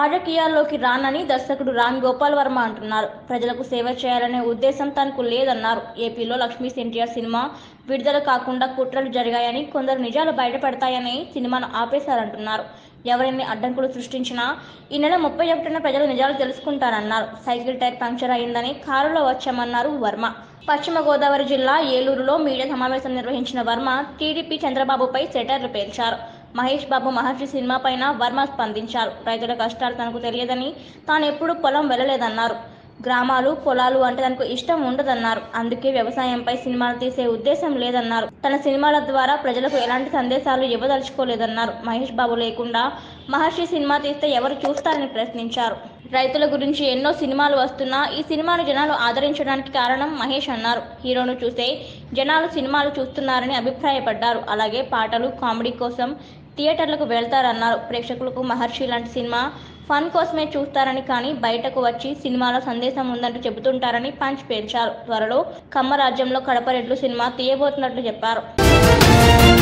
రాజకీయాల్లోకి రానని దర్శకుడు రామ్ గోపాల్ వర్మ అంటున్నారు ప్రజలకు సేవ చేయాలనే ఉద్దేశం తనకు లేదన్నారు ఏపీలో లక్ష్మీ ఎన్టీఆర్ సినిమా విడుదల కాకుండా కుట్రలు జరిగాయని కొందరు నిజాలు బయటపడతాయని సినిమాను ఆపేశారంటున్నారు ఎవరెన్ని అడ్డంకులు సృష్టించినా ఈ నెల ముప్పై ఒకటిన ప్రజలు నిజాలు తెలుసుకుంటారన్నారు సైకిల్ టైర్ పంక్చర్ అయిందని కారులో వచ్చామన్నారు వర్మ పశ్చిమ గోదావరి జిల్లా ఏలూరులో మీడియా సమావేశం నిర్వహించిన వర్మ టీడీపీ చంద్రబాబుపై సెటర్లు పేల్చారు మహేష్ బాబు మహర్షి సినిమా పైన వర్మ స్పందించారు రైతుల కష్టాలు తనకు తెలియదని తాను ఎప్పుడూ పొలం వెళ్ళలేదన్నారు గ్రామాలు పొలాలు అంటే తనకు ఇష్టం ఉండదన్నారు అందుకే వ్యవసాయంపై సినిమాలు తీసే ఉద్దేశం లేదన్నారు తన సినిమాల ద్వారా ప్రజలకు ఎలాంటి సందేశాలు ఇవ్వదలుచుకోలేదన్నారు మహేష్ బాబు లేకుండా మహర్షి సినిమా తీస్తే ఎవరు చూస్తారని ప్రశ్నించారు రైతుల గురించి ఎన్నో సినిమాలు వస్తున్నా ఈ సినిమాను జనాలు ఆదరించడానికి కారణం మహేష్ అన్నారు హీరోను చూసే జనాలు సినిమాలు చూస్తున్నారని అభిప్రాయపడ్డారు అలాగే పాటలు కామెడీ కోసం థియేటర్లకు వెళ్తారన్నారు ప్రేక్షకులకు మహర్షి లాంటి సినిమా ఫన్ కోసమే చూస్తారని కానీ బయటకు వచ్చి సినిమాలో సందేశం ఉందంటూ చెబుతుంటారని పంచ్ పేల్చారు త్వరలో కమ్మ రాజ్యంలో కడప రెడ్లు సినిమా తీయబోతున్నట్లు చెప్పారు